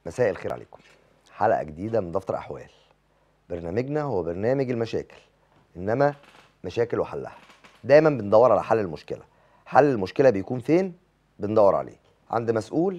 مساء الخير عليكم حلقة جديدة من دفتر أحوال برنامجنا هو برنامج المشاكل إنما مشاكل وحلها دايما بندور على حل المشكلة حل المشكلة بيكون فين بندور عليه عند مسؤول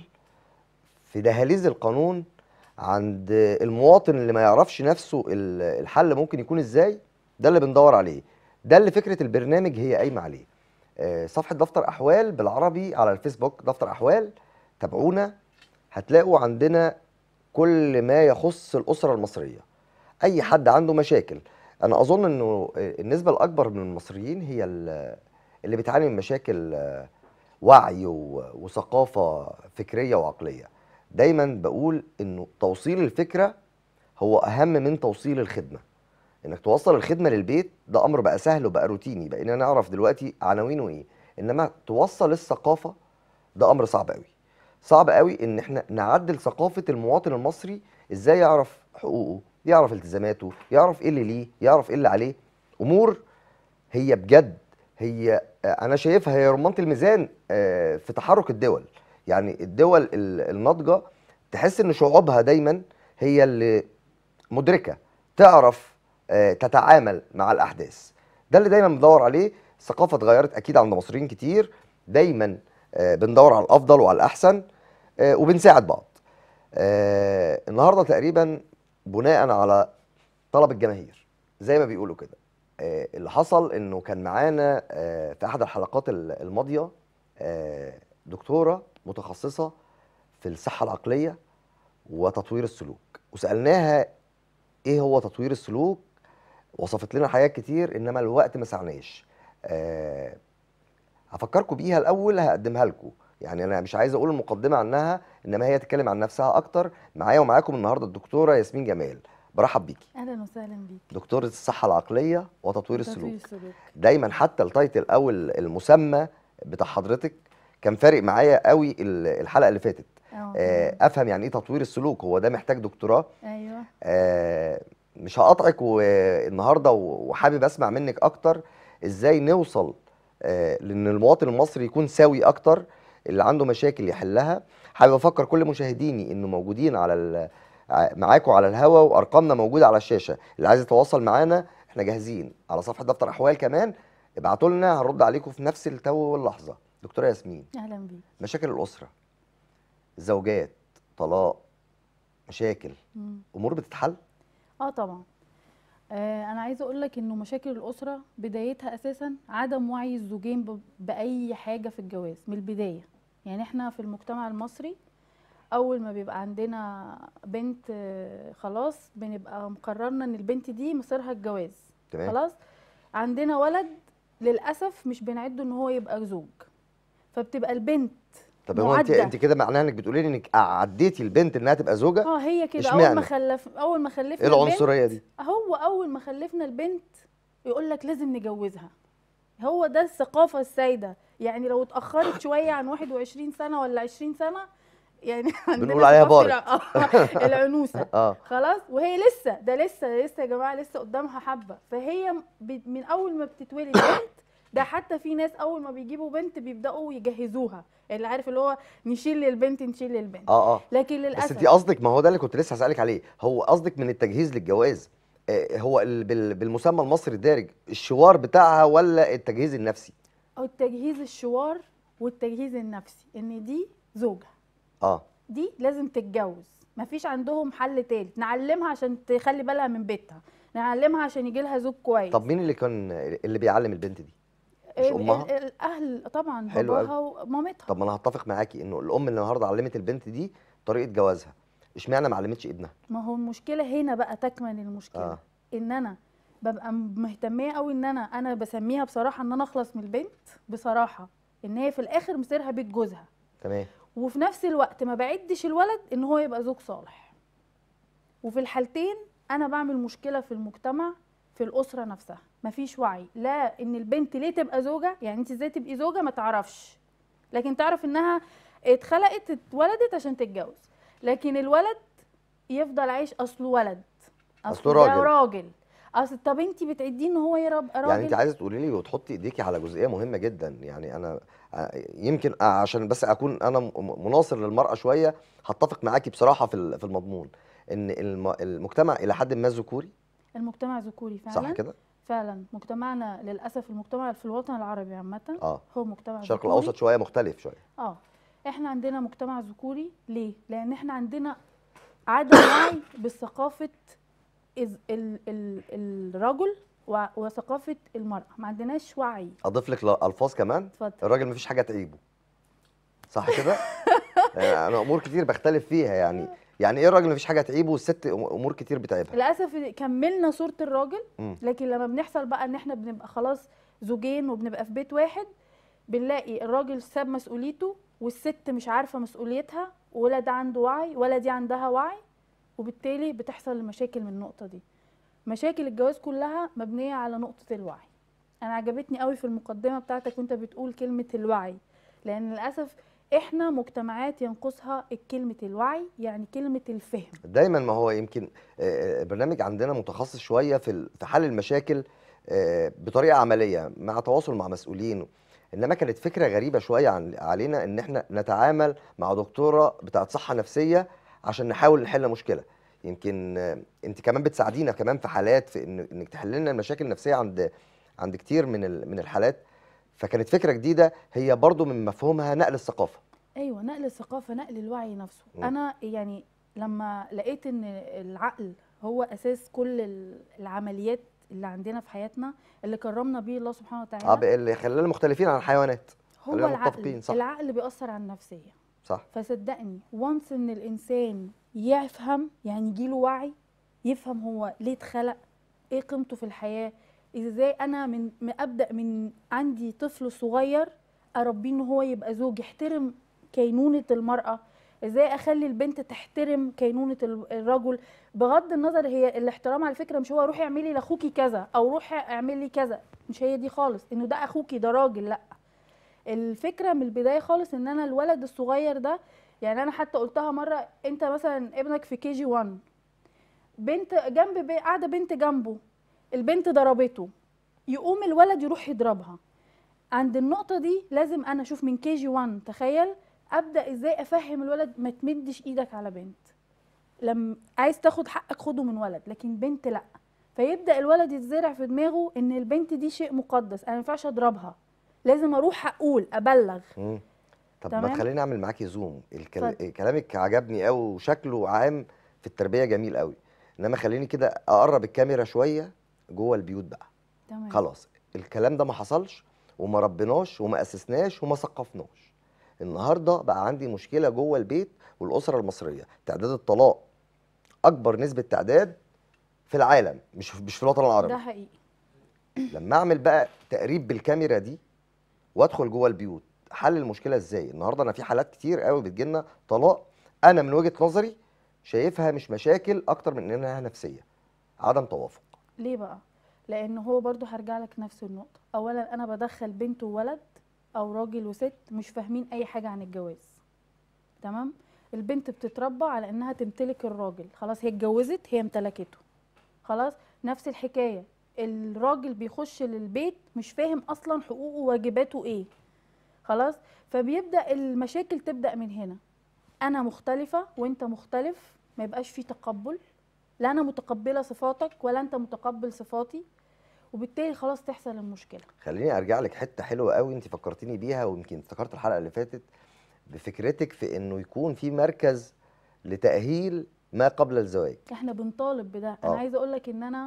في دهاليز القانون عند المواطن اللي ما يعرفش نفسه ال- الحل ممكن يكون ازاي ده اللي بندور عليه ده اللي فكرة البرنامج هي قايمة عليه آه، صفحة دفتر أحوال بالعربي على الفيسبوك دفتر أحوال تابعونا هتلاقوا عندنا كل ما يخص الأسرة المصرية أي حد عنده مشاكل أنا أظن أنه النسبة الأكبر من المصريين هي ال- اللي بتعاني من مشاكل آه، وعي و- وثقافة فكرية وعقلية دايما بقول أنه توصيل الفكرة هو أهم من توصيل الخدمة انك توصل الخدمه للبيت ده امر بقى سهل وبقى روتيني بقينا نعرف دلوقتي عناوينه ايه انما توصل الثقافه ده امر صعب قوي صعب قوي ان احنا نعدل ثقافه المواطن المصري ازاي يعرف حقوقه يعرف التزاماته يعرف ايه اللي ليه يعرف ايه اللي عليه امور هي بجد هي آه، انا شايفها هي رمانه الميزان آه، في تحرك الدول يعني الدول ال- الناضجه تحس ان شعوبها دايما هي اللي مدركه تعرف آه، تتعامل مع الاحداث ده اللي دايما بندور عليه الثقافه اتغيرت اكيد عند مصريين كتير دايما آه، بندور على الافضل وعلى الاحسن آه، وبنساعد بعض آه، النهارده تقريبا بناء على طلب الجماهير زي ما بيقولوا كده آه، اللي حصل انه كان معانا آه، في احد الحلقات ال- الماضيه آه، دكتوره متخصصه في الصحه العقليه وتطوير السلوك وسالناها ايه هو تطوير السلوك وصفت لنا حاجات كتير انما الوقت ما سعناش أه هفكركم بيها الاول هقدمها لكم يعني انا مش عايز اقول المقدمه عنها انما هي تتكلم عن نفسها اكتر معايا ومعاكم النهارده الدكتوره ياسمين جمال برحب بيكي اهلا وسهلا بيك دكتوره الصحه العقليه وتطوير تطوير السلوك السلوك دايما حتى التايتل او ال- المسمى بتاع حضرتك كان فارق معايا قوي ال- الحلقه اللي فاتت اه آه، تمام. افهم يعني ايه تطوير السلوك هو ده محتاج دكتوراه ايوه آه، مش هقاطعك والنهارده وحابب اسمع منك اكتر ازاي نوصل آه، لان المواطن المصري يكون سوي اكتر اللي عنده مشاكل يحلها حابب افكر كل مشاهديني انه موجودين على ال- ع- معاكم على الهوا وارقامنا موجوده على الشاشه اللي عايز يتواصل معانا احنا جاهزين على صفحه دفتر احوال كمان ابعتوا لنا هنرد عليكم في نفس التو واللحظه دكتوره ياسمين اهلا بيك مشاكل الاسره زوجات طلاق مشاكل مم. امور بتتحل اه طبعا آه انا عايزه اقول لك انه مشاكل الاسره بدايتها اساسا عدم وعي الزوجين ب- باي حاجه في الجواز من البدايه يعني احنا في المجتمع المصري اول ما بيبقى عندنا بنت آه، خلاص بنبقى مقررنا ان البنت دي مصيرها الجواز تمام خلاص عندنا ولد للاسف مش بنعده ان هو يبقى زوج فبتبقى البنت طب هو انت معدة. انت كده معناها انك بتقولي لي انك عديتي البنت انها تبقى زوجه اه هي كده اول اشمعنى؟ ما خلف اول ما خلفنا ايه البنت العنصريه دي هو اول ما خلفنا البنت يقول لك لازم نجوزها هو ده الثقافه السائده يعني لو اتاخرت شويه عن 21 سنه ولا 20 سنه يعني عندنا بنقول عليها ثقافة بارت. الع- آه، العنوسه اه خلاص وهي لسه ده لسه لسه يا جماعه لسه قدامها حبه فهي ب- من اول ما بتتولد بنت ده حتى في ناس اول ما بيجيبوا بنت بيبداوا يجهزوها اللي عارف اللي هو نشيل للبنت نشيل للبنت اه اه لكن بس للاسف انت قصدك ما هو ده اللي كنت لسه هسالك عليه هو قصدك من التجهيز للجواز آه هو ال- بال- بالمسمى المصري الدارج الشوار بتاعها ولا التجهيز النفسي او التجهيز الشوار والتجهيز النفسي ان دي زوجة اه دي لازم تتجوز مفيش عندهم حل تالت نعلمها عشان تخلي بالها من بيتها نعلمها عشان يجي لها زوج كويس طب مين اللي كان اللي بيعلم البنت دي مش ال- أمها؟ ال- الاهل طبعا حلو أوي. باباها ومامتها طب ما انا هتفق معاكي انه الام اللي النهارده علمت البنت دي طريقه جوازها اشمعنى ما علمتش ابنها ما هو المشكله هنا بقى تكمن المشكله آه. آه. ان انا ببقى م- مهتميه قوي ان انا انا بسميها بصراحه ان انا اخلص من البنت بصراحه ان هي في الاخر مصيرها بيت جوزها تمام وفي نفس الوقت ما بعدش الولد ان هو يبقى زوج صالح وفي الحالتين انا بعمل مشكله في المجتمع في الاسره نفسها مفيش وعي لا ان البنت ليه تبقى زوجه يعني انت ازاي تبقي زوجه ما تعرفش لكن تعرف انها اتخلقت اتولدت عشان تتجوز لكن الولد يفضل عايش اصله ولد أصله ده راجل. راجل اصل طب انت بتعديه ان هو يرب راجل يعني انت عايزه تقولي لي وتحطي ايديكي على جزئيه مهمه جدا يعني انا ع- يمكن عشان بس اكون انا م- مناصر للمراه شويه هتفق معاكي بصراحه في ال- في المضمون ان الم- المجتمع الى حد ما ذكوري المجتمع ذكوري فعلا صح كده فعلا مجتمعنا للاسف المجتمع في الوطن العربي عامه اه هو مجتمع الشرق ذكوري الاوسط شويه مختلف شويه اه احنا عندنا مجتمع ذكوري ليه لان احنا عندنا عدم وعي بثقافه إز- ال ال الرجل و- وثقافه المراه ما عندناش وعي اضيف لك ل- الفاظ كمان اتفضل الراجل مفيش حاجه تعيبه صح كده يعني انا امور كتير بختلف فيها يعني يعني ايه الراجل مفيش حاجه تعيبه والست أم- امور كتير بتعيبها للاسف كملنا صوره الراجل مم. لكن لما بنحصل بقى ان احنا بنبقى خلاص زوجين وبنبقى في بيت واحد بنلاقي الراجل ساب مسؤوليته والست مش عارفه مسؤوليتها ولا ده عنده وعي ولا دي عندها وعي وبالتالي بتحصل المشاكل من النقطه دي مشاكل الجواز كلها مبنيه على نقطه الوعي انا عجبتني قوي في المقدمه بتاعتك وانت بتقول كلمه الوعي لان للاسف احنا مجتمعات ينقصها كلمه الوعي يعني كلمه الفهم دايما ما هو يمكن آه، البرنامج عندنا متخصص شويه في ال- في حل المشاكل آه، بطريقه عمليه مع تواصل مع مسؤولين انما كانت فكره غريبه شويه عن علينا ان احنا نتعامل مع دكتوره بتاعت صحه نفسيه عشان نحاول نحل مشكله يمكن آه، انت كمان بتساعدينا كمان في حالات في إن انك تحل لنا المشاكل النفسيه عند عند كتير من ال- من الحالات فكانت فكره جديده هي برضو من مفهومها نقل الثقافه ايوه نقل الثقافه نقل الوعي نفسه مم. انا يعني لما لقيت ان العقل هو اساس كل ال- العمليات اللي عندنا في حياتنا اللي كرمنا بيه الله سبحانه اه وتعالى بقى اللي خلانا مختلفين عن الحيوانات هو خلينا العقل متفقين، صح. العقل بيأثر على النفسيه صح فصدقني وانس ان الانسان يفهم يعني يجيله وعي يفهم هو ليه اتخلق ايه قيمته في الحياه ازاي انا من من- ابدا من عندي طفل صغير اربيه ان هو يبقى زوج يحترم كينونه المراه ازاي اخلي البنت تحترم كينونه ال- الرجل بغض النظر هي الاحترام على فكره مش هو روحي اعملي لاخوكي كذا او روحي اعملي كذا مش هي دي خالص انه ده اخوكي ده راجل لا الفكره من البدايه خالص ان انا الولد الصغير ده يعني انا حتى قلتها مره انت مثلا ابنك في كي جي 1 بنت جنب بي- قاعده بنت جنبه البنت ضربته يقوم الولد يروح يضربها عند النقطه دي لازم انا اشوف من كي جي 1 تخيل ابدا ازاي افهم الولد ما تمدش ايدك على بنت لما عايز تاخد حقك خده من ولد لكن بنت لا فيبدا الولد يتزرع في دماغه ان البنت دي شيء مقدس انا ما ينفعش اضربها لازم اروح اقول ابلغ مم. طب ما تمام. تخليني اعمل معاكي زوم الكل... اتفضل. كلامك عجبني قوي وشكله عام في التربيه جميل قوي انما خليني كده اقرب الكاميرا شويه جوه البيوت بقى تمام خلاص الكلام ده ما حصلش وما ربناش وما اسسناش وما ثقفناش النهارده بقى عندي مشكله جوه البيت والاسره المصريه تعداد الطلاق اكبر نسبه تعداد في العالم مش مش في الوطن ده العربي حقيقي لما اعمل بقى تقريب بالكاميرا دي وادخل جوه البيوت حل المشكله ازاي النهارده انا في حالات كتير قوي بتجيلنا طلاق انا من وجهه نظري شايفها مش مشاكل اكتر من انها نفسيه عدم توافق ليه بقى لان هو برضو هرجع لك نفس النقطه اولا انا بدخل بنت وولد او راجل وست مش فاهمين اي حاجه عن الجواز تمام البنت بتتربى على انها تمتلك الراجل خلاص هي اتجوزت هي امتلكته خلاص نفس الحكايه الراجل بيخش للبيت مش فاهم اصلا حقوقه وواجباته ايه خلاص فبيبدا المشاكل تبدا من هنا انا مختلفه وانت مختلف ما يبقاش في تقبل لا انا متقبله صفاتك ولا انت متقبل صفاتي وبالتالي خلاص تحصل المشكله خليني ارجع لك حته حلوه قوي انت فكرتيني بيها ويمكن افتكرت الحلقه اللي فاتت بفكرتك في انه يكون في مركز لتاهيل ما قبل الزواج احنا بنطالب بده آه. انا عايزه اقول لك ان انا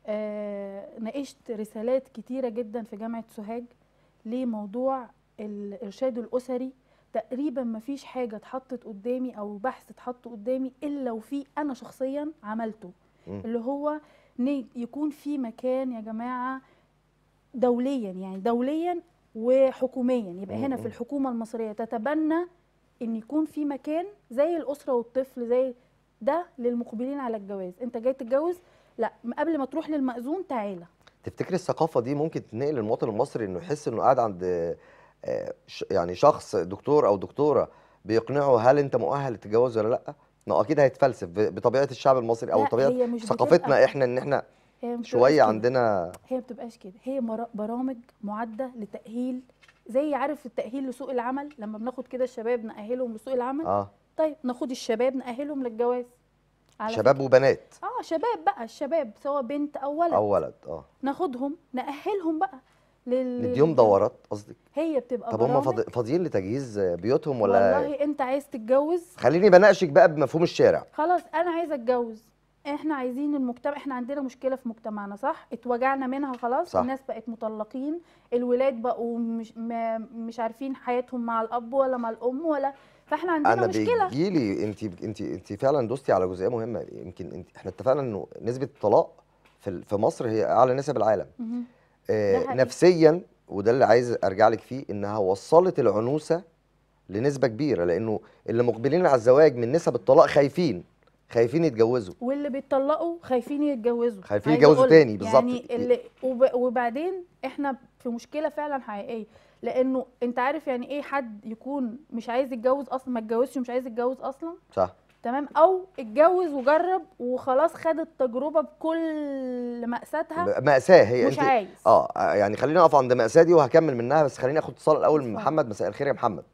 آه ناقشت رسالات كتيره جدا في جامعه سوهاج لموضوع الارشاد الاسري تقريبا ما فيش حاجه اتحطت قدامي او بحث اتحط قدامي الا وفي انا شخصيا عملته مم. اللي هو ان يكون في مكان يا جماعه دوليا يعني دوليا وحكوميا يبقى هنا مم. في الحكومه المصريه تتبنى ان يكون في مكان زي الاسره والطفل زي ده للمقبلين على الجواز انت جاي تتجوز لا قبل ما تروح للمأذون تعالى تفتكري الثقافه دي ممكن تنقل المواطن المصري انه يحس انه قاعد عند آه، ش- يعني شخص دكتور او دكتوره بيقنعه هل انت مؤهل للتجوز ولا لا؟ ما هو اكيد هيتفلسف ب- بطبيعه الشعب المصري او لا، طبيعه هي مش ثقافتنا بتبقى- احنا ان احنا هي ما بتبقاش شويه كده. عندنا هي ما بتبقاش كده هي مرا- برامج معده لتاهيل زي عارف التاهيل لسوق العمل لما بناخد كده الشباب ناهلهم لسوق العمل اه طيب ناخد الشباب ناهلهم للجواز على شباب وبنات اه شباب بقى الشباب سواء بنت او ولد او ولد اه ناخدهم نأهلهم بقى لل... نديهم دورات قصدك هي بتبقى طب هم برامج فاضي- فاضيين لتجهيز بيوتهم ولا والله انت عايز تتجوز خليني بناقشك بقى بمفهوم الشارع خلاص انا عايزه اتجوز احنا عايزين المجتمع احنا عندنا مشكله في مجتمعنا صح اتوجعنا منها خلاص صح. الناس بقت مطلقين الولاد بقوا مش ما مش عارفين حياتهم مع الاب ولا مع الام ولا فاحنا عندنا انا مشكله بيجيلي انت انت انت فعلا دوستي على جزئيه مهمه يمكن انت احنا اتفقنا انه نسبه الطلاق في ال- في مصر هي اعلى نسب العالم مهم. آه حقيقي. نفسيا وده اللي عايز ارجع لك فيه انها وصلت العنوسه لنسبه كبيره لانه اللي مقبلين على الزواج من نسب الطلاق خايفين خايفين يتجوزوا واللي بيتطلقوا خايفين يتجوزوا خايفين عايزة يتجوزوا أقولك، تاني بالظبط. يعني اللي وب... وبعدين احنا في مشكله فعلا حقيقيه لانه انت عارف يعني ايه حد يكون مش عايز يتجوز اصلا ما اتجوزش ومش عايز يتجوز اصلا صح تمام او اتجوز وجرب وخلاص خد التجربه بكل مأساتها مأساة هي مش انت عايز اه يعني خليني اقف عند مأساة دي وهكمل منها بس خليني اخد اتصال الاول من اتفضل. محمد مساء الخير يا محمد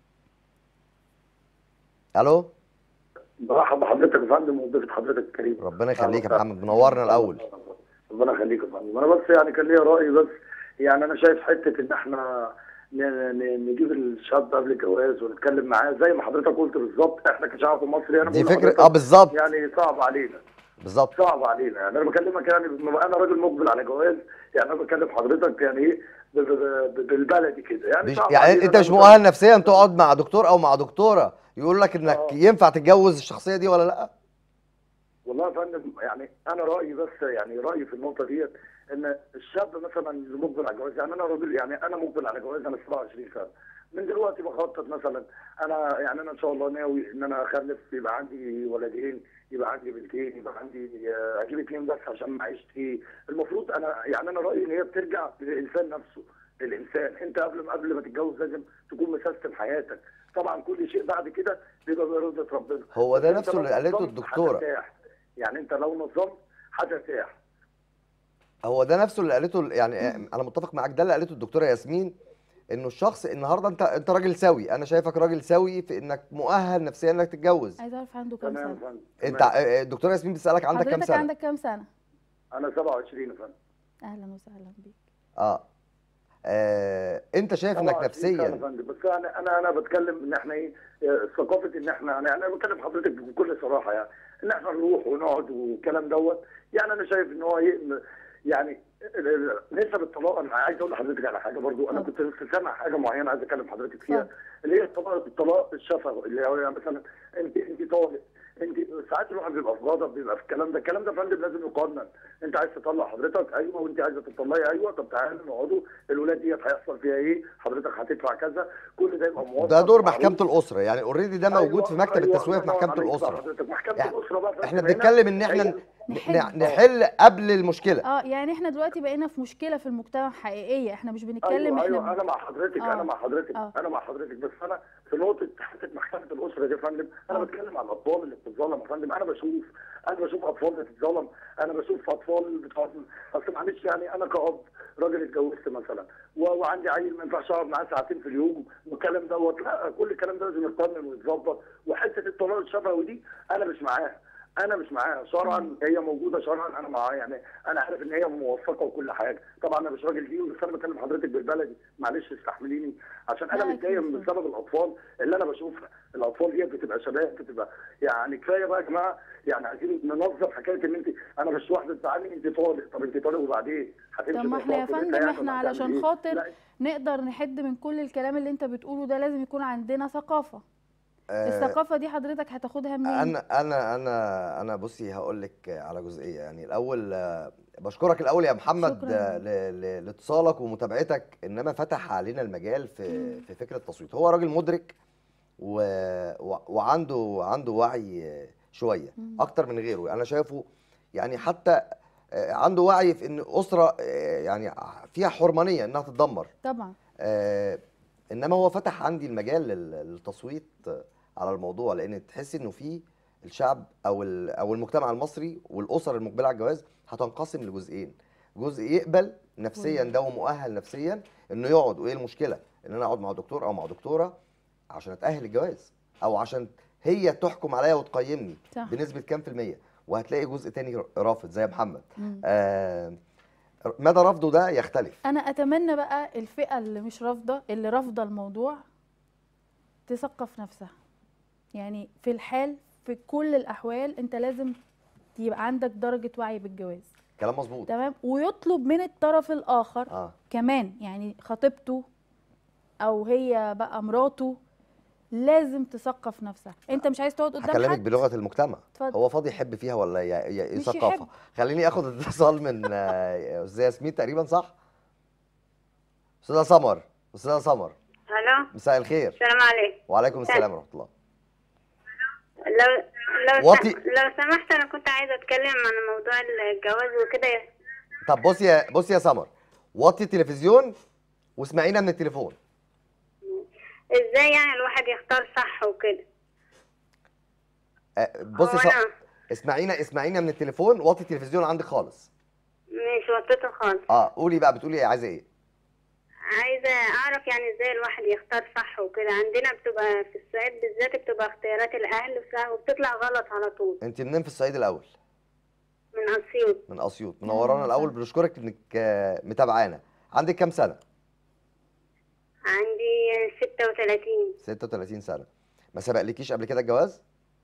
الو برحب بحضرتك يا فندم وضيفة حضرتك الكريم ربنا يخليك يا محمد منورنا الاول ربنا يخليك يا فندم انا بس يعني كان ليا راي بس يعني انا شايف حته ان احنا ن- ن- نجيب الشاب قبل الجواز ونتكلم معاه زي ما حضرتك قلت بالظبط احنا كشعب مصري انا دي بقول فكره لحضرتك اه بالظبط يعني صعب علينا بالظبط صعب علينا يعني انا بكلمك يعني بما انا راجل مقبل على جواز يعني انا بكلم حضرتك يعني ايه ب- ب- ب- بالبلدي كده يعني مش صعب يعني علينا انت مش أنا مؤهل نفسيا تقعد مع دكتور او مع دكتوره يقول لك انك آه. ينفع تتجوز الشخصيه دي ولا لا والله يا فندم يعني انا رايي بس يعني رايي في النقطه ديت ان الشاب مثلا اللي مقبل على الجواز يعني انا راجل يعني انا مقبل على جواز انا 27 سنه من دلوقتي بخطط مثلا انا يعني انا ان شاء الله ناوي ان انا اخلف يبقى عندي ولدين يبقى عندي بنتين يبقى عندي آه، اجيب اثنين بس عشان معيشتي المفروض انا يعني انا رايي ان هي بترجع للانسان نفسه للانسان انت قبل ما قبل ما تتجوز لازم تكون مسيستم حياتك طبعا كل شيء بعد كده بيبقى برضا ربنا هو ده بس نفسه أنت اللي لو قالته نظمت الدكتوره هترتاح. يعني انت لو نظمت هترتاح هو ده نفسه اللي قالته يعني انا متفق معاك ده اللي قالته الدكتوره ياسمين انه الشخص النهارده انت انت راجل سوي انا شايفك راجل سوي في انك مؤهل نفسيا انك تتجوز عايزه اعرف عنده كام تمام يا سنه فندم انت تمام. آه، الدكتوره ياسمين بتسالك عندك كام حضرتك سنه عندك كام سنه انا 27 يا فندم اهلا وسهلا بيك اه, آه. انت شايف انك 27 سنة يا نفسيا فندم بس انا انا انا بتكلم ان احنا ايه آه، ثقافه ان احنا يعني انا بتكلم حضرتك بكل صراحه يعني ان احنا نروح ونقعد والكلام دوت يعني انا شايف ان هو ايه إن- يعني ال- ال- نسب الطلاق انا عايز اقول لحضرتك على حاجه برضو انا كنت لسه سامع حاجه معينه عايز اكلم حضرتك فيها اتفضل. اللي هي الطلاق الطلاق الشفوي اللي هو يعني مثلا انت انت طالق انت ساعات الواحد بيبقى في غضب بيبقى في الكلام ده الكلام ده يا فندم لازم يقنن انت عايز تطلع حضرتك ايوه وانت عايزه تطلعي ايوه طب تعالى نقعدوا الولاد ديت هيحصل فيها ايه حضرتك هتدفع كذا كل ده يبقى موثق ده دور معروف. محكمه الاسره يعني اوريدي ده موجود أيوة، في مكتب أيوة، التسويه في الله محكمه ينور عليك بقى الاسره حضرتك. محكمه يعني الاسره بقى احنا هنا بنتكلم ان احنا هي- ن- نحل. ن- نحل قبل المشكله اه يعني احنا دلوقتي بقينا في مشكله في المجتمع حقيقيه احنا مش بنتكلم ايوه احنا ايوه انا مع حضرتك آه. انا مع حضرتك آه. انا مع حضرتك بس انا في نقطه حته محكمه الاسره دي يا فندم انا آه. بتكلم على الاطفال اللي بتتظلم يا فندم انا بشوف انا بشوف اطفال بتتظلم انا بشوف اطفال بتوع اصل معلش يعني انا كأب راجل اتجوزت مثلا و- وعندي عيل ما ينفعش اقعد معاه ساعتين في اليوم والكلام دوت لا كل الكلام ده لازم يتقنن ويتظبط وحته الطلاق الشفوي دي انا مش معاها انا مش معاها شرعا هي موجوده شرعا انا معاها يعني انا عارف ان هي موثقه وكل حاجه طبعا انا مش راجل دين بس انا بكلم حضرتك بالبلدي معلش استحمليني عشان انا لا، متضايق أكيد. بسبب الاطفال اللي انا بشوفها الاطفال دي بتبقى شباب بتبقى يعني كفايه بقى يا جماعه يعني عايزين ننظم حكايه ان انت انا مش واحده تزعلني انت طالق طب انت طالق وبعدين هتمشي طب ما احنا يا تروح في فندم بيتها يعني احنا ولا هتعمل علشان إيه؟ خاطر لا، نقدر نحد من كل الكلام اللي انت بتقوله ده لازم يكون عندنا ثقافه آه، الثقافه دي حضرتك هتاخدها منين انا انا انا انا بصي هقول لك على جزئيه يعني الاول آه، بشكرك الاول يا محمد شكراً. آه، ل- ل- لاتصالك ومتابعتك انما فتح علينا المجال في مم. في فكره التصويت هو راجل مدرك و... و... وعنده عنده وعي آه، شويه مم. اكتر من غيره انا شايفه يعني حتى آه، عنده وعي في ان اسره آه، يعني فيها حرمانيه انها تتدمر طبعا آه، انما هو فتح عندي المجال لل- للتصويت آه، على الموضوع لان تحس انه في الشعب او ال- او المجتمع المصري والاسر المقبله على الجواز هتنقسم لجزئين جزء يقبل نفسيا ده ومؤهل نفسيا انه يقعد وايه المشكله ان انا اقعد مع دكتور او مع دكتوره عشان اتاهل الجواز او عشان هي تحكم عليا وتقيمني صح بنسبه كام في الميه وهتلاقي جزء تاني رافض زي محمد مم. آه مدى رفضه ده يختلف انا اتمنى بقى الفئه اللي مش رافضه اللي رافضه الموضوع تثقف نفسها يعني في الحال في كل الاحوال انت لازم يبقى عندك درجه وعي بالجواز كلام مظبوط تمام ويطلب من الطرف الاخر اه كمان يعني خطيبته او هي بقى مراته لازم تثقف نفسها انت مش عايز تقعد قدام هكلمك حد بلغه المجتمع اتفضل هو فاضي يحب فيها ولا ي- ي- مش يثقفها يحب. خليني اخد اتصال من آه، استاذه ياسمين تقريبا صح استاذه سمر استاذه سمر الو مساء الخير السلام عليكم وعليكم السلام ورحمه الله لو لو وطي- سم... لو سمحت انا كنت عايزه اتكلم عن موضوع الجواز وكده طب بصي يا بصي يا سمر وطي التلفزيون واسمعينا من التليفون ازاي يعني الواحد يختار صح وكده آه، بصي هو ص... انا اسمعينا اسمعينا من التليفون وطي التلفزيون عندك خالص مش وطيته خالص اه قولي بقى بتقولي ايه عايزه ايه عايزه اعرف يعني ازاي الواحد يختار صح وكده عندنا بتبقى في الصعيد بالذات بتبقى اختيارات الاهل وبتاع- وبتطلع غلط على طول انت منين في الصعيد الاول من اسيوط من اسيوط منورانا أهلاً الاول وسهلاً. بنشكرك انك آه، متابعانا عندك كام سنه عندي 36 36 سنه ما سبقلكيش قبل كده الجواز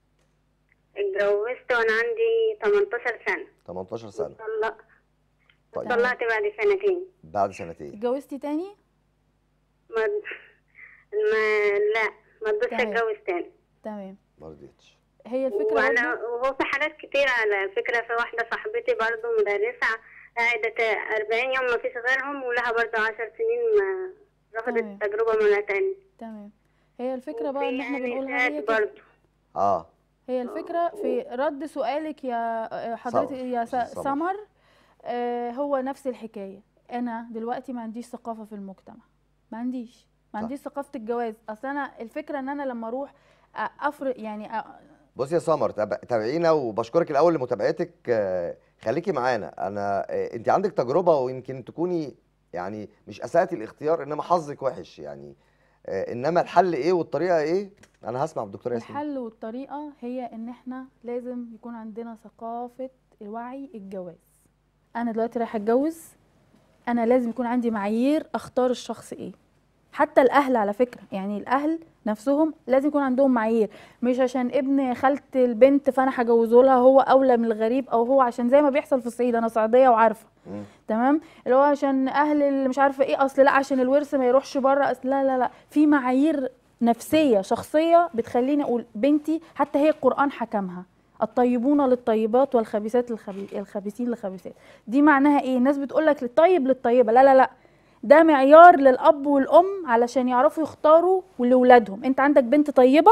اتجوزت وانا عندي 18 سنه 18 سنه طلقت طيب طلقت بعد سنتين بعد سنتين اتجوزتي تاني ما ما لا ما رضيتش تمام. اتجوز تاني تمام ما رضيتش هي الفكره وانا برضه وهو في حاجات كتير على فكره في واحده صاحبتي برضو مدرسه قاعده 40 يوم ما فيش غيرهم ولها برضو 10 سنين ما رفضت تمام. التجربه مره تانية تمام هي الفكره بقى ان احنا وفي بنقولها هي نساء كده برضو اه هي الفكرة في رد سؤالك يا حضرتك سمر. يا س- سمر. سمر آه، هو نفس الحكاية أنا دلوقتي ما عنديش ثقافة في المجتمع ما عنديش ما صح. عنديش ثقافة الجواز أصل أنا الفكرة إن أنا لما أروح أ- أفرق يعني أ- بصي يا سمر تاب- تابعينا وبشكرك الاول لمتابعتك آه، خليكي معانا انا آه، انت عندك تجربه ويمكن تكوني يعني مش اساتي الاختيار انما حظك وحش يعني آه، انما الحل ايه والطريقه ايه انا هسمع بالدكتوره ياسمين الحل والطريقة هي إن إحنا لازم يكون عندنا ثقافة وعي الجواز أنا دلوقتي رايحة أتجوز أنا لازم يكون عندي معايير أختار الشخص إيه حتى الأهل على فكرة يعني الأهل نفسهم لازم يكون عندهم معايير مش عشان ابن خالة البنت فأنا هجوزه لها هو أولى من الغريب أو هو عشان زي ما بيحصل في الصعيد أنا صعيدية وعارفة مم. تمام اللي هو عشان اهل اللي مش عارفه ايه اصل لا عشان الورث ما يروحش بره اصل لا لا لا في معايير نفسيه شخصيه بتخليني اقول بنتي حتى هي القران حكمها الطيبون للطيبات والخبيثات للخبي... الخبيثين للخبيثات دي معناها ايه الناس بتقول لك للطيب للطيبه لا لا لا ده معيار للاب والام علشان يعرفوا يختاروا لاولادهم انت عندك بنت طيبه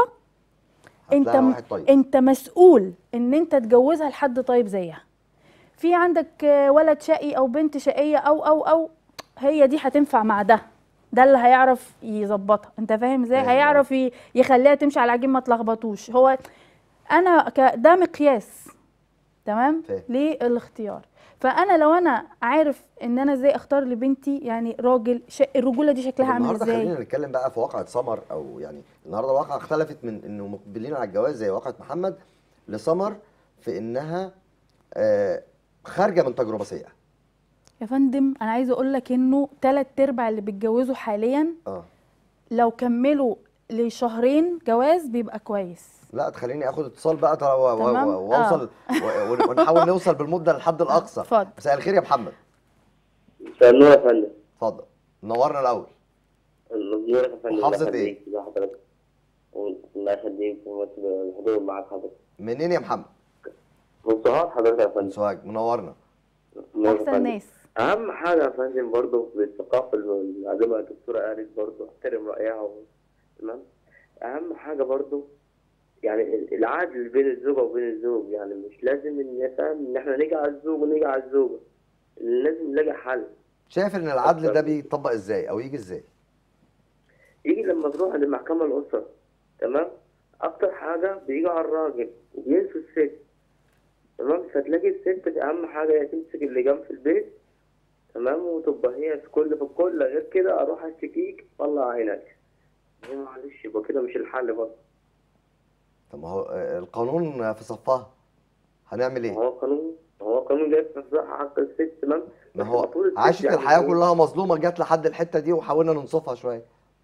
انت هتلاقي م... واحد طيب. انت مسؤول ان انت تجوزها لحد طيب زيها في عندك آه، ولد شقي او بنت شقيه او او او هي دي هتنفع مع ده ده اللي هيعرف يظبطها انت فاهم ازاي فاهم، هيعرف ي- يخليها تمشي على العجين ما تلخبطوش هو انا ك... ده مقياس تمام فاهم. للاختيار فانا لو انا عارف ان انا ازاي اختار لبنتي يعني راجل ش... الرجوله دي شكلها عامل النهارده ازاي خلينا نتكلم بقى في واقعة سمر او يعني النهارده الواقعة اختلفت من انه مقبلين على الجواز زي واقعة محمد لسمر في انها آه، خارجة من تجربة سيئة يا فندم انا عايزه اقول لك انه تلات ارباع اللي بيتجوزوا حاليا اه لو كملوا لشهرين جواز بيبقى كويس لا تخليني اخد اتصال بقى ترى و- و- تمام؟ و- واوصل و- ون- ونحاول نوصل بالمده لحد الاقصى اتفضل. مساء الخير يا محمد مساء النور يا فندم اتفضل نورنا الاول النور يا فندم محافظة الله إيه؟ يخليك ازي حضرتك الله يخليك الحضور معاك حضرتك منين يا محمد من سوهاج حضرتك يا من فندم سوهاج منورنا نور يا احسن فندم. ناس اهم حاجه يا فندم برضه في الثقافه اللي زي ما الدكتوره قالت برضه احترم رايها و... تمام اهم حاجه برضه يعني العدل بين الزوجه وبين الزوج يعني مش لازم ان فاهم ان احنا نيجي على الزوج ونيجي على الزوجه لازم نلاقي حل شايف ان العدل ده بيطبق ازاي او يجي ازاي يجي لما تروح عند المحكمة الأسرة تمام اكتر حاجه بيجي على الراجل وبينسوا الست تمام فتلاقي الست اهم حاجه هي تمسك اللجام في البيت تمام وتبقى هي في كل في الكل غير كده اروح اشتكيك طلع عينك هي معلش يبقى كده مش الحل برضه طب ما هو آه، القانون في صفها هنعمل ما ايه هو قانون ما هو قانون جاي في صح حق الست تمام ما بس هو المفروض الست عاشت يعني الحياه إيه؟ كلها مظلومه جت لحد الحته دي وحاولنا ننصفها شويه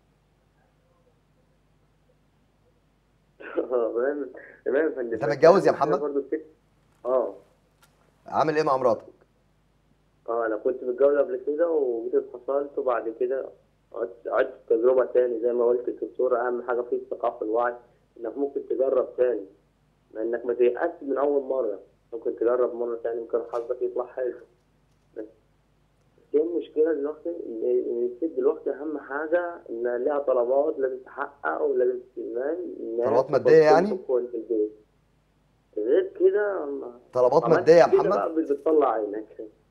تمام تمام يا فندم أنت بس متجوز يا أهم حاجة محمد؟ برضه الست اه عامل ايه مع مراتك اه انا كنت متجوز قبل كده وجيت اتفصلت وبعد كده عدت عدت تجربة تاني زي ما قلت الدكتور اهم حاجة فيه الثقافة الوعي انك ممكن تجرب تاني لانك ما تيأس من اول مرة ممكن تجرب مرة تاني يمكن حظك يطلع حلو بس بس هي المشكلة دلوقتي ان إن الست دلوقتي اهم حاجة ان لها طلبات لازم تحقق ولازم تستلمان إنها طلبات تبقى مادية يعني؟ تكون في البيت غير كده ما- طلبات عملت ماديه يا كده محمد بقى بتطلع عينك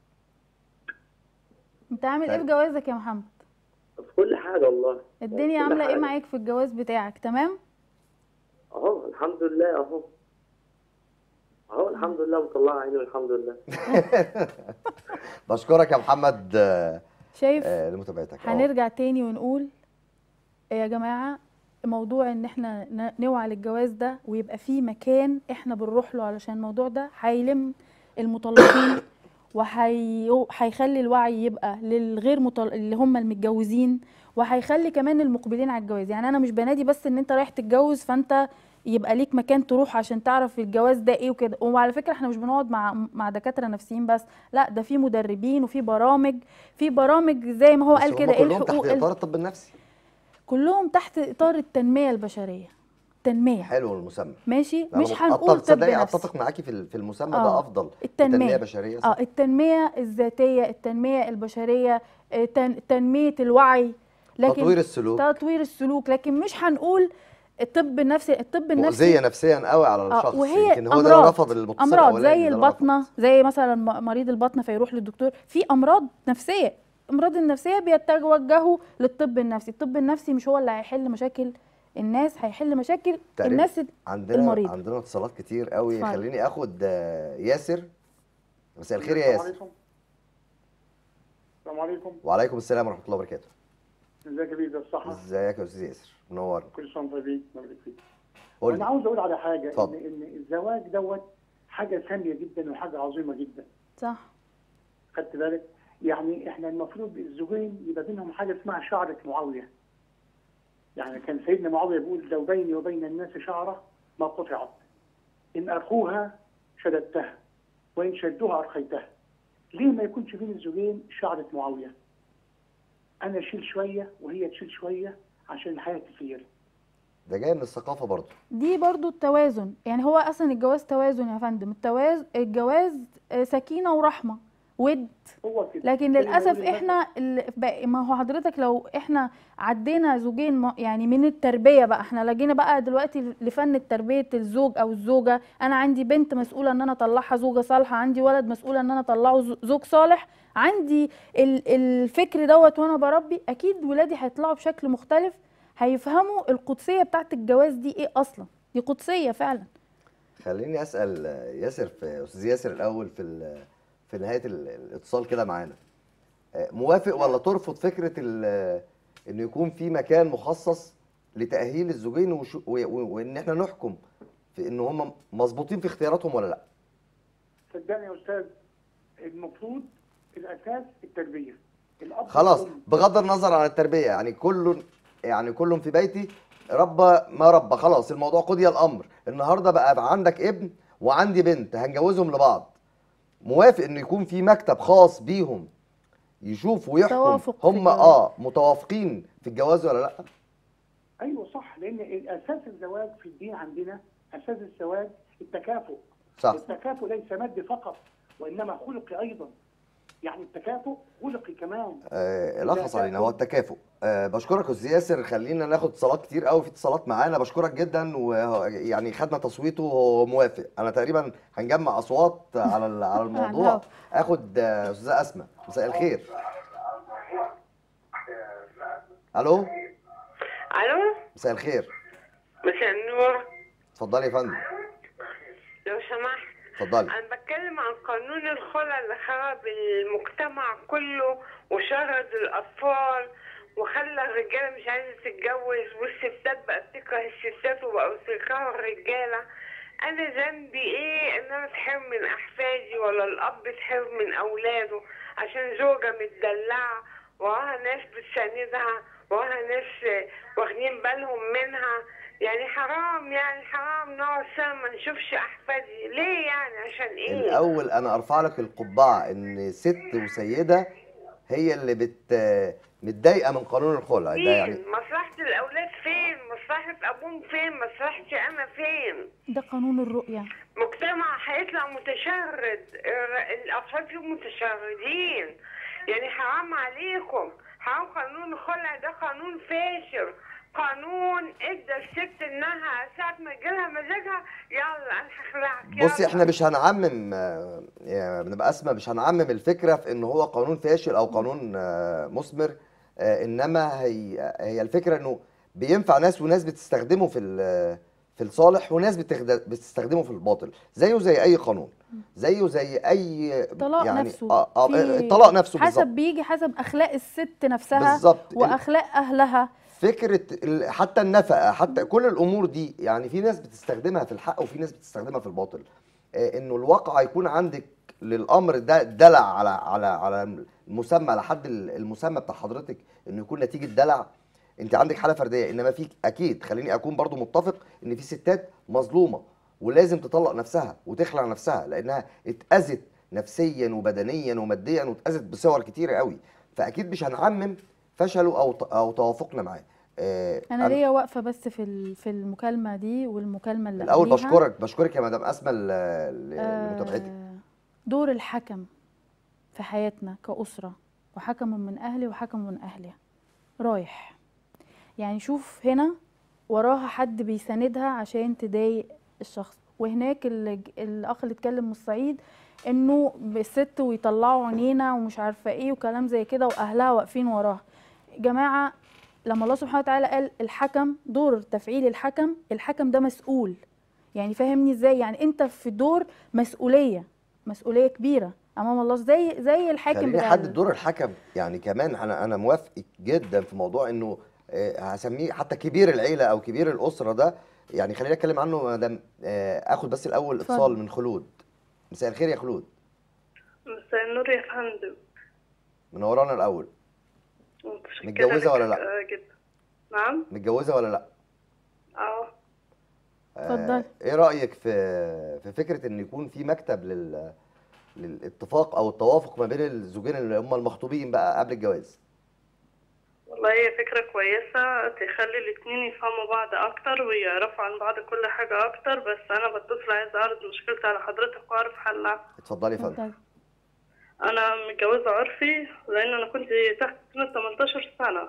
انت عامل ايه طيب. في جوازك يا محمد في كل حاجة والله الدنيا كل عامله ايه حاجة. معاك في الجواز بتاعك تمام اهو الحمد لله اهو اهو الحمد لله مطلع عيني والحمد لله بشكرك يا محمد آه، شايف آه، لمتابعتك آه. هنرجع تاني ونقول يا جماعة موضوع ان احنا ن- نوعى للجواز ده ويبقى فيه مكان احنا بنروح له علشان الموضوع ده هيلم المطلقين وهيخلي الوعي يبقى للغير مطل... اللي هم المتجوزين وهيخلي كمان المقبلين على الجواز يعني انا مش بنادي بس ان انت رايح تتجوز فانت يبقى ليك مكان تروح عشان تعرف الجواز ده ايه وكده وعلى فكره احنا مش بنقعد مع مع دكاتره نفسيين بس لا ده في مدربين وفي برامج في برامج زي ما هو بس قال هم كده ايه كلهم تحت الحقوق اطار الطب النفسي كلهم تحت اطار التنميه البشريه تنميه حلو المسمى ماشي أنا مش مت- هنقول طب تصدقي نفسي اتفق معاكي في ال- في المسمى آه، ده افضل التنميه بشريه اه صح التنميه الذاتيه التنميه البشريه آه، تن- تنميه الوعي لكن تطوير السلوك تطوير السلوك لكن مش هنقول الطب النفسي الطب النفسي مؤذيه نفسيا قوي على آه، الشخص وهي يمكن هو ده اللي أمراض. رفض المتصل امراض الأولاني زي ده اللي البطنه رفض. زي مثلا م- مريض البطنه فيروح للدكتور في امراض نفسيه امراض النفسيه بيتوجهوا للطب النفسي الطب النفسي مش هو اللي هيحل مشاكل الناس هيحل مشاكل تقريبا الناس عندنا المريض. عندنا اتصالات كتير قوي اتفضل. خليني اخد آه، ياسر مساء الخير يا السلام ياسر عليكم السلام عليكم وعليكم السلام ورحمه الله وبركاته ازيك يا بيه الصحة ازيك يا استاذ ياسر منور كل سنة وانت طيبين مبارك فيك قول انا لي عاوز اقول على حاجة اتفضل. ان ان الزواج دوت حاجة سامية جدا وحاجة عظيمة جدا صح خدت بالك يعني احنا المفروض الزوجين يبقى بينهم حاجة اسمها شعرة معاوية يعني كان سيدنا معاوية بيقول لو بيني وبين الناس شعرة ما قطعت إن أرخوها شددتها وإن شدوها أرخيتها ليه ما يكونش بين الزوجين شعرة معاوية أنا أشيل شوية وهي تشيل شوية عشان الحياة تسير ده جاي من الثقافه برضه دي برضو التوازن يعني هو اصلا الجواز توازن يا فندم التواز الجواز آه، سكينه ورحمه ود هو كده لكن زي ما للاسف يقول المثل. احنا ال- بقى- ما هو حضرتك لو احنا عدينا زوجين م- يعني من التربيه بقى احنا لجينا بقى دلوقتي لفن تربيه الزوج او الزوجه انا عندي بنت مسؤوله ان انا اطلعها زوجه صالحه عندي ولد مسؤوله ان انا اطلعه ز- زوج صالح عندي ال- الفكر دوت وانا بربي اكيد ولادي هيطلعوا بشكل مختلف هيفهموا القدسيه بتاعت الجواز دي ايه اصلا دي قدسيه فعلا خليني اسال آه، ياسر في استاذ ياسر الاول في ال- في نهايه ال- الاتصال كده معانا آه، موافق ولا ترفض فكره ال- انه يكون في مكان مخصص لتاهيل الزوجين وش- و- و- وان احنا نحكم في ان هم مظبوطين في اختياراتهم ولا لا صدقني يا أستاذ المفروض الأساس التربية الأب خلاص والأم. بغض النظر عن التربيه يعني كل يعني كل في بيتي ربى ما ربى خلاص الموضوع قضي الامر النهارده بقى عندك ابن وعندي بنت هنجوزهم لبعض موافق انه يكون في مكتب خاص بيهم يشوف ويحكم توافق في هم الجواز. اه متوافقين في الجواز ولا لا ايوه صح لان اساس الزواج في الدين عندنا اساس الزواج التكافؤ صح التكافؤ ليس مادي فقط وانما خلقي ايضا يعني التكافؤ خلقي كمان آه لخص علينا هو التكافؤ آه بشكرك يا استاذ ياسر خلينا ناخد اتصالات كتير قوي في اتصالات معانا بشكرك جدا ويعني خدنا تصويته وهو موافق انا تقريبا هنجمع اصوات على ال- على الموضوع الهوا. اخد آه، استاذه اسماء مساء الخير الو الو مساء الخير مساء النور اتفضلي يا فندم لو سمحت اتفضلي أنا بتكلم عن قانون الخلع اللي خرب المجتمع كله وشرد الأطفال وخلى الرجالة مش عايزة تتجوز والستات بقت تكره الستات وبقوا يكرهوا الرجالة أنا ذنبي إيه إن أنا أتحرم من أحفادي ولا الأب يتحرم من أولاده عشان زوجة متدلعة وراها ناس بتساندها وراها ناس واخدين بالهم منها يعني حرام يعني حرام نقعد سنة ما نشوفش أحفادي ليه يعني عشان إيه؟ الاول انا ارفع لك القبعه ان ست وسيده هي اللي بت متضايقه من قانون الخلع ده يعني فين؟ مصلحة الأولاد فين؟ مصلحة أبوهم فين؟ مصلحتي أنا فين؟ ده قانون الرؤية مجتمع هيطلع متشرد الر- الأطفال فيهم متشردين يعني حرام عليكم حرام قانون الخلع ده قانون فاشل قانون ادى الست انها ساعة ما يجيلها مزاجها يلا انا هخلعك بصي يلا. احنا مش هنعمم آه، يا بنبقى اسمى مش هنعمم الفكره في ان هو قانون فاشل او قانون آه، مثمر آه، انما هي هي الفكره انه بينفع ناس وناس بتستخدمه في ال- في الصالح وناس بتخد- بتستخدمه في الباطل زيه زي اي قانون زيه زي اي الطلاق يعني نفسه آه آه في- الطلاق نفسه حسب بالظبط بيجي حسب اخلاق الست نفسها بالظبط واخلاق اهلها فكره ال- حتى النفقه حتى كل الامور دي يعني في ناس بتستخدمها في الحق وفي ناس بتستخدمها في الباطل آه، انه الواقع يكون عندك للامر ده دلع على على على المسمى على حد ال- المسمى بتاع حضرتك انه يكون نتيجه دلع انت عندك حاله فرديه انما في اكيد خليني اكون برضو متفق ان في ستات مظلومه ولازم تطلق نفسها وتخلع نفسها لانها اتاذت نفسيا وبدنيا وماديا واتاذت بصور كتيره قوي فاكيد مش هنعمم فشله او ت- او توافقنا معاه آه، انا ليا واقفه بس في ال- في المكالمه دي والمكالمه اللي الاول قبليها. بشكرك بشكرك يا مدام اسماء ل- ل- لمتابعتك آه، دور الحكم في حياتنا كأسرة وحكم من أهلي وحكم من أهلي رايح يعني شوف هنا وراها حد بيساندها عشان تضايق الشخص وهناك ال- الأخ اللي اتكلم من الصعيد إنه الست ويطلعوا عينينا ومش عارفة إيه وكلام زي كده وأهلها واقفين وراها جماعة لما الله سبحانه وتعالى قال الحكم دور تفعيل الحكم الحكم ده مسؤول يعني فاهمني ازاي يعني انت في دور مسؤوليه مسؤوليه كبيره امام الله زي زي الحاكم خليني بتاع احدد ال- دور الحكم يعني كمان انا انا موافق جدا في موضوع انه آه، هسميه حتى كبير العيله او كبير الاسره ده يعني خليني اتكلم عنه مدام آه، اخد بس الاول اتفضل. اتصال من خلود مساء الخير يا خلود مساء النور يا فندم منورانا الاول متشكرة متجوزة لك ولا لأ؟ آه، جدا نعم متجوزه ولا لا اه آه، اتفضلي. ايه رايك في في فكره ان يكون في مكتب لل للاتفاق او التوافق ما بين الزوجين اللي هم المخطوبين بقى قبل الجواز والله هي فكرة كويسة تخلي الاتنين يفهموا بعض أكتر ويعرفوا عن بعض كل حاجة أكتر بس أنا بتصل عايزة أعرض مشكلتي على حضرتك وأعرف حلها اتفضلي يا فندم اتفضلي. أنا متجوزة عرفي لأن أنا كنت تحت سن 18 سنة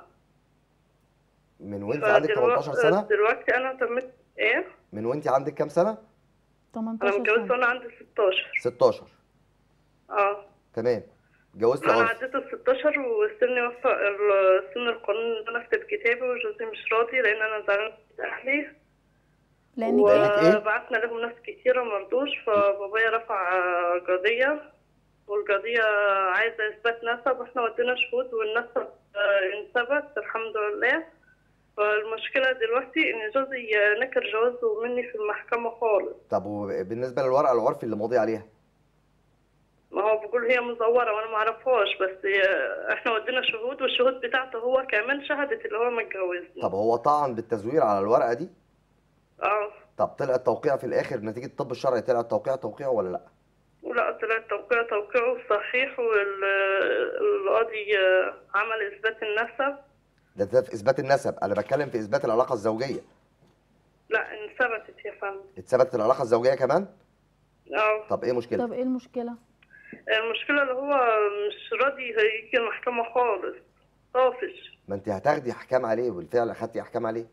من وانت عندك فدلوقتي- 18 سنه دلوقتي أنا تمت إيه؟ من وانت عندك كام سنه 18 أنا متجوزة سنه وأنا عندي 16 16 اه تمام اتجوزت انا عرفي عديت ال 16 وسني وفق ال- سن القانون ان انا اكتب كتابي وجوزي مش راضي لان انا زعلانه من اهلي لانك لأنك إيه؟ وبعتنا لهم ناس كتيرة مرضوش فبابايا رفع آه، قضية والقضية عايزة إثبات نسب واحنا ودينا شهود والنسب آه، انثبت الحمد لله فالمشكلة دلوقتي إن جوزي آه، نكر جوازه مني في المحكمة خالص طب وبالنسبه للورقه العرفي اللي ماضي عليها ما هو بيقول هي مزورة وأنا معرفهاش بس آه، احنا ودينا شهود والشهود بتاعته هو كمان شهدت اللي هو متجوزني طب هو طعن بالتزوير على الورقه دي اه طب طلع التوقيع في الاخر نتيجه الطب الشرعي طلع التوقيع توقيع ولا لا ولا طلع التوقيع توقيعه صحيح والقاضي عمل إثبات النسب ده ده في اثبات النسب انا بتكلم في اثبات العلاقه الزوجيه لا انثبتت يا فندم اتثبتت العلاقه الزوجيه كمان اه طب ايه مشكلة طب ايه المشكله المشكلة اللي هو مش راضي يجي المحكمة خالص طافش ما انت هتاخدي احكام عليه بالفعل اخدتي احكام عليه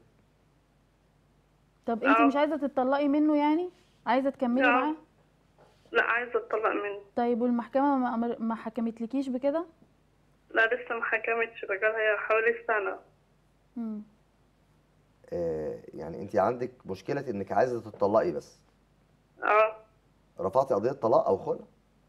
طب انت آه. مش عايزه تطلقي منه يعني عايزه تكملي لا. معاه لا عايزة اتطلق منه طيب والمحكمه ما, ما حكمتلكيش بكده لا لسه ما حكمتش بقالها حوالي سنة مم. آه يعني انت عندك مشكله انك عايزه تطلقي بس اه رفعتي قضيه طلاق او خلع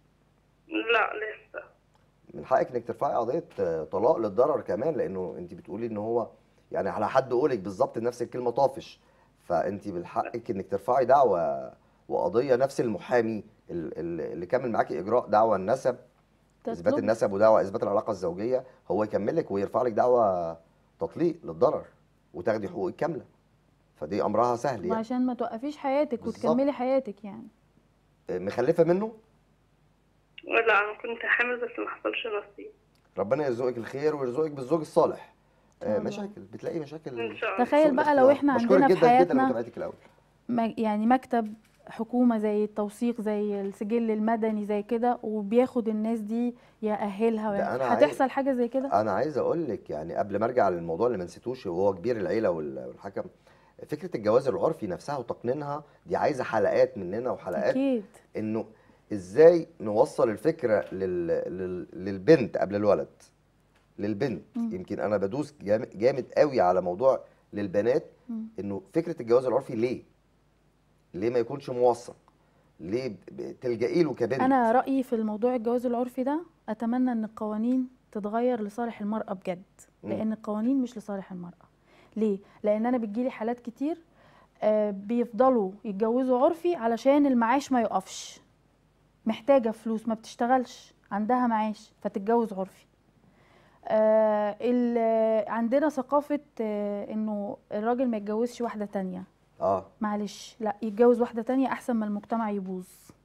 لا لسه من حقك انك ترفعي قضيه آه، طلاق للضرر كمان لانه انت بتقولي ان هو يعني على حد قولك بالظبط نفس الكلمه طافش فانت بالحقك انك ترفعي دعوه وقضيه نفس المحامي ال- ال- اللي كمل معاكي اجراء دعوه النسب اثبات تطلب النسب ودعوه اثبات العلاقه الزوجيه هو يكمل لك ويرفع لك دعوه تطليق للضرر وتاخدي حقوقك كامله فدي امرها سهل يعني وعشان ما توقفيش حياتك بالظبط. وتكملي حياتك يعني آه، مخلفه منه لا انا كنت حامل بس ما حصلش نصيب ربنا يرزقك الخير ويرزقك بالزوج الصالح إن شاء آه، الله. مشاكل بتلاقي مشاكل ان شاء الله تخيل سوء بقى لو الاختيار. احنا بشكرك عندنا في جدا جدا حياتنا لمتابعتك الاول ما- يعني مكتب حكومة زي التوثيق زي السجل المدني زي كده وبياخد الناس دي يأهلها ده ويعمل- أنا عايز- هتحصل حاجة زي كده انا عايز اقول لك يعني قبل ما ارجع للموضوع اللي ما نسيتوش وهو كبير العيله وال- والحكم فكره الجواز العرفي نفسها وتقنينها دي عايزه حلقات مننا وحلقات أكيد انه ازاي نوصل الفكره لل... لل... للبنت قبل الولد للبنت مم. يمكن انا بدوس جام- جامد قوي على موضوع للبنات مم. انه فكره الجواز العرفي ليه ليه ما يكونش موثق ليه ب- ب- تلجئي له كبنت أنا رأيي في الموضوع الجواز العرفي ده أتمنى إن القوانين تتغير لصالح المرأة بجد مم. لأن القوانين مش لصالح المرأة ليه؟ لأن أنا بتجيلي حالات كتير آه، بيفضلوا يتجوزوا عرفي علشان المعاش ما يقفش محتاجة فلوس ما بتشتغلش عندها معاش فتتجوز عرفي آه ال- عندنا ثقافة آه انه الراجل ما يتجوزش واحدة تانية اه معلش لا يتجوز واحدة تانية احسن ما المجتمع يبوظ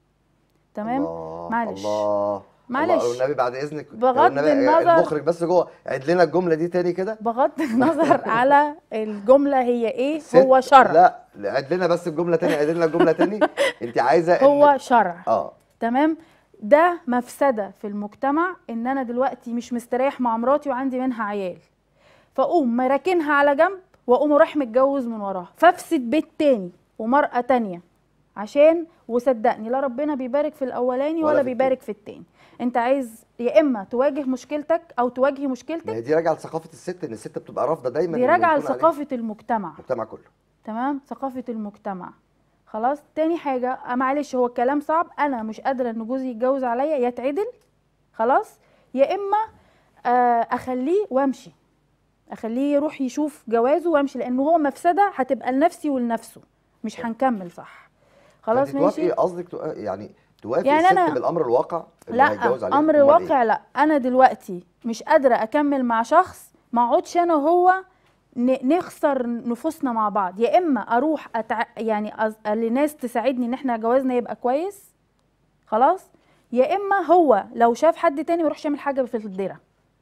تمام الله معلش. الله معلش. الله والنبي بعد اذنك بغض والنبي النظر- المخرج بس جوه عيد لنا الجمله دي تاني كده بغض النظر على الجملة هي ايه ست- هو شرع لا لا، عيد لنا بس الجمله تاني عيد لنا الجمله تاني انت عايزه إن- هو شرع اه تمام ده مفسدة في المجتمع ان انا دلوقتي مش مستريح مع مراتي وعندي منها عيال فاقوم مراكنها على جنب واقوم رايح متجوز من وراها فافسد بيت تاني ومرأة تانية عشان وصدقني لا ربنا بيبارك في الاولاني ولا ولا, في بيبارك في التاني انت عايز يا اما تواجه مشكلتك او تواجهي ما مشكلتك هي دي راجعه لثقافه الست ان الست بتبقى رافضه دايما دي إن راجعه يكون عليه لثقافه المجتمع المجتمع كله تمام ثقافة المجتمع خلاص تاني حاجة آه معلش هو الكلام صعب أنا مش قادرة إن جوزي يتجوز عليا يتعدل خلاص يا إما آه أخليه وأمشي أخليه يروح يشوف جوازه وأمشي لأنه هو مفسدة هتبقى لنفسي ولنفسه مش هنكمل صح خلاص فأنت توافقي ماشي قصدك تو- يعني توافقي يعني الست أنا- بالامر الواقع اللي لا هيتجوز عليه امر أمال إيه؟ واقع لا انا دلوقتي مش قادره اكمل مع شخص ما اقعدش انا وهو ن- نخسر نفوسنا مع بعض يا اما اروح أتع... يعني أز... لناس تساعدني ان احنا جوازنا يبقى كويس خلاص يا اما هو لو شاف حد تاني ما يروحش يعمل حاجه في الدره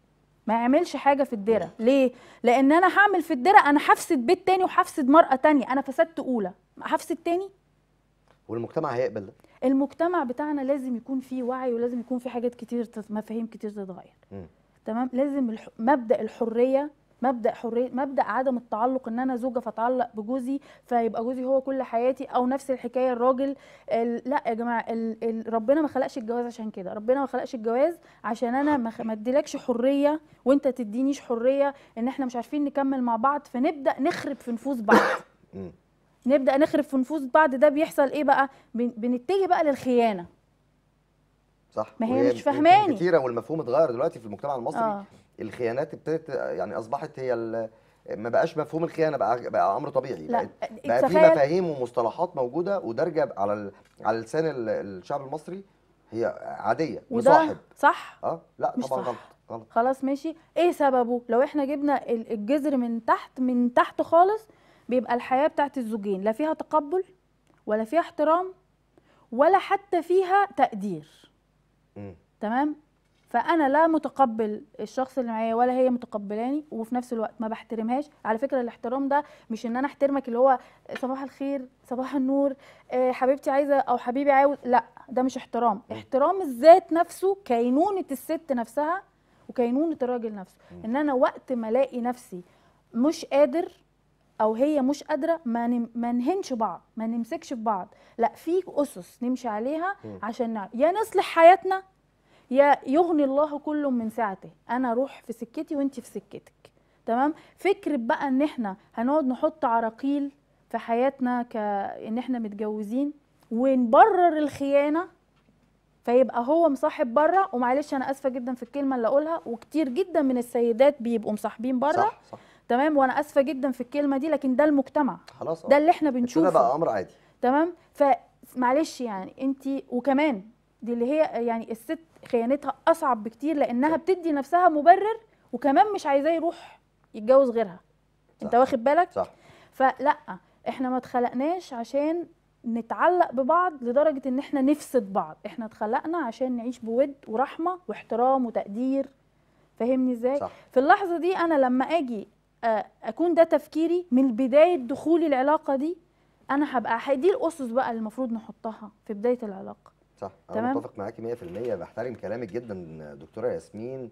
ما يعملش حاجه في الدره ليه لان انا هعمل في الدره انا هفسد بيت تاني وهفسد مرأة تانية انا فسدت اولى هفسد تاني والمجتمع هيقبل ده المجتمع بتاعنا لازم يكون فيه وعي ولازم يكون فيه حاجات كتير تت- مفاهيم كتير تتغير مم. تمام لازم الح... مبدا الحريه مبدا حريه مبدا عدم التعلق ان انا زوجه فاتعلق بجوزي فيبقى جوزي هو كل حياتي او نفس الحكايه الراجل ال... لا يا جماعه ال... ال... ربنا ما خلقش الجواز عشان كده ربنا ما خلقش الجواز عشان انا ما, خ... ما اديلكش حريه وانت تدينيش حريه ان احنا مش عارفين نكمل مع بعض فنبدا نخرب في نفوس بعض مم. نبدا نخرب في نفوس بعض ده بيحصل ايه بقى بن... بنتجه بقى للخيانه صح ما هي وهي مش يمكن فاهماني. كتيره والمفهوم اتغير دلوقتي في المجتمع المصري اه الخيانات ابتدت يعني اصبحت هي ال- ما بقاش مفهوم الخيانه بقى بقى امر طبيعي لا بقت بقى في تخيل مفاهيم ومصطلحات موجوده ودارجه على ال- على لسان ال- الشعب المصري هي عاديه وده مصاحب صح اه لا مش طبعا صح. غلط غلط خلاص ماشي ايه سببه لو احنا جبنا ال- الجذر من تحت من تحت خالص بيبقى الحياة بتاعت الزوجين لا فيها تقبل ولا فيها احترام ولا حتى فيها تقدير مم. تمام فانا لا متقبل الشخص اللي معايا ولا هي متقبلاني وفي نفس الوقت ما بحترمهاش على فكره الاحترام ده مش ان انا احترمك اللي هو صباح الخير صباح النور آه، حبيبتي عايزه او حبيبي عاوز لا ده مش احترام احترام الذات نفسه كينونه الست نفسها وكينونه الراجل نفسه ان انا وقت ما الاقي نفسي مش قادر او هي مش قادره ما نم- ما نهنش بعض ما نمسكش في بعض لا في اسس نمشي عليها مم. عشان نعرف يا نصلح حياتنا يا يغني الله كل من سعته انا اروح في سكتي وانت في سكتك تمام فكره بقى ان احنا هنقعد نحط عراقيل في حياتنا كان احنا متجوزين ونبرر الخيانه فيبقى هو مصاحب بره ومعلش انا اسفه جدا في الكلمه اللي اقولها وكتير جدا من السيدات بيبقوا مصاحبين بره صح صح تمام وانا اسفه جدا في الكلمه دي لكن ده المجتمع خلاص ده اللي احنا ابتدى بنشوفه بقى امر عادي تمام فمعلش يعني انت وكمان دي اللي هي يعني الست خيانتها اصعب بكتير لانها بتدي نفسها مبرر وكمان مش عايزاه يروح يتجوز غيرها انت صح. واخد بالك صح فلا احنا ما اتخلقناش عشان نتعلق ببعض لدرجة ان احنا نفسد بعض احنا اتخلقنا عشان نعيش بود ورحمة واحترام وتقدير فاهمني ازاي صح في اللحظة دي انا لما اجي آه، اكون ده تفكيري من بداية دخولي العلاقة دي انا هبقى ح- دي الاسس بقى اللي المفروض نحطها في بداية العلاقة صح انا تمام. متفق معاكي 100% بحترم كلامك جدا دكتوره ياسمين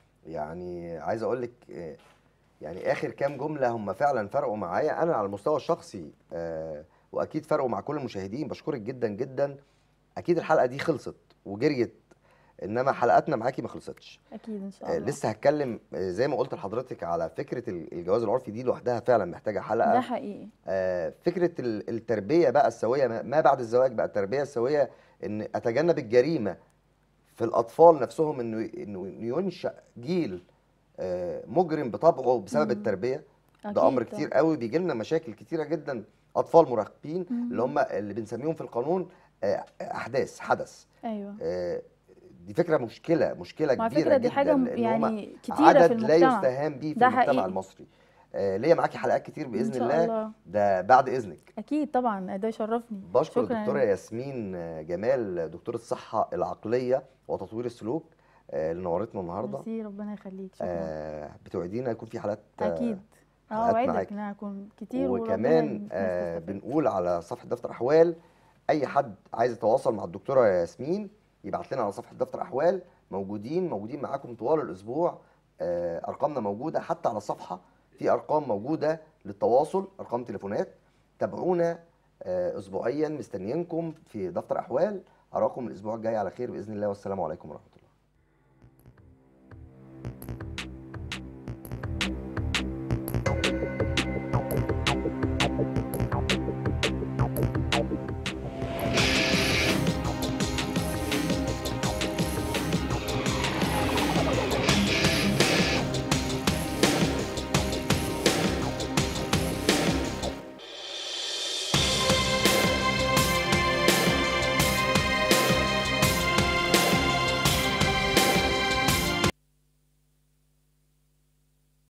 يعني عايز اقول لك آه، يعني اخر كام جمله هم فعلا فرقوا معايا انا على المستوى الشخصي آه، واكيد فرقوا مع كل المشاهدين بشكرك جدا جدا اكيد الحلقه دي خلصت وجريت انما حلقاتنا معاكي ما خلصتش اكيد ان شاء آه، الله لسه هتكلم آه، زي ما قلت لحضرتك على فكره ال- الجواز العرفي دي لوحدها فعلا محتاجه حلقه ده حقيقي آه، فكره ال- التربيه بقى السويه ما- ما بعد الزواج بقى التربيه السويه ان اتجنب الجريمه في الاطفال نفسهم انه انه ينشا جيل آه، مجرم بطبعه بسبب مم. التربيه ده أكيد امر طبعاً. كتير قوي بيجي لنا مشاكل كتيره جدا اطفال مراهقين مم. اللي هم اللي بنسميهم في القانون آه، احداث حدث ايوه آه، دي فكره مشكله مشكله مع كبيره فكرة دي جدا حاجة م- لأن هم يعني كتيرة عدد في لا المجتمع يستهان به في ده المجتمع حقيقي. المصري آه، ليا معاكي حلقات كتير باذن إن شاء الله الله. ده بعد اذنك اكيد طبعا ده يشرفني بشكر شكراً الدكتوره لك. ياسمين جمال دكتوره الصحه العقليه وتطوير السلوك آه، اللي نورتنا النهارده ميرسي ربنا يخليك شكرا آه، بتوعدينا يكون في حالات آه، اكيد اه حلقات اوعدك معاكي. انها هكون كتير وربنا وكمان الناس آه، تستفاد. بنقول على صفحه دفتر احوال اي حد عايز يتواصل مع الدكتوره ياسمين يبعت لنا على صفحه دفتر احوال موجودين موجودين معاكم طوال الاسبوع آه، ارقامنا موجوده حتى على الصفحه في ارقام موجوده للتواصل ارقام تليفونات تابعونا آه، اسبوعيا مستنيينكم في دفتر احوال اراكم الاسبوع الجاي على خير باذن الله والسلام عليكم ورحمه الله